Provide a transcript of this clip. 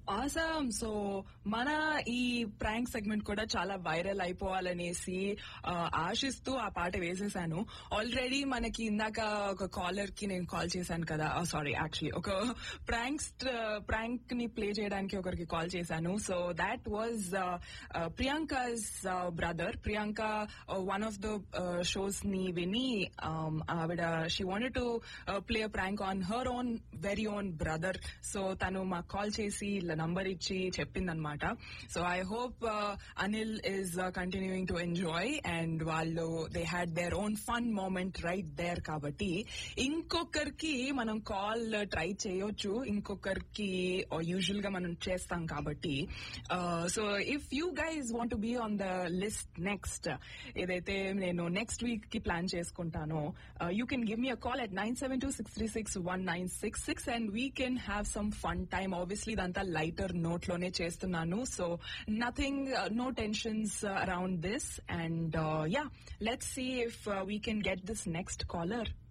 awesome so మన ఈ prank segment కూడా చాలా వైరల్ అయిపోవాలనేసి ఆ, ఆశిస్తూ ఆ పాట వేసేసాను ఆల్రెడీ మనకి ఇందాక ఒక కాలర్ కి నేను కాల్ చేశాను కదా సారీ యాక్చువల్లీ ఒక ప్రాంక్స్ ప్రాంక్ ని ప్లే చేయడానికి ఒకరికి కాల్ చేశాను so that was Priyanka's brother Priyanka one of the shows ని విని um, ఆవిడ she wanted to play prank on her own very own brother so తను మాకు కాల్ చేసి నంబర్ ఇచ్చి చెప్పిందనమాట so I hope Anil is continuing to enjoy and వాళ్ళు they had their own fun moment right there కాబట్టి ఇంకొకరికి మనం కాల్ ట్రై చేయొచ్చు ఇంకొకరికి యూజువల్ గా మనం చేస్తాం కాబట్టి so if you guys want be on the list next ఏదైతే నేను నెక్స్ట్ వీక్ కి ప్లాన్ చేసుకుంటానో you can give me a call at nine seven two six three six one nine six six and we can have some fun time obviously ఇదంతా lighter note లోనే చేస్తున్నాను so nothing no tensions around this and yeah let's see if we can get this next caller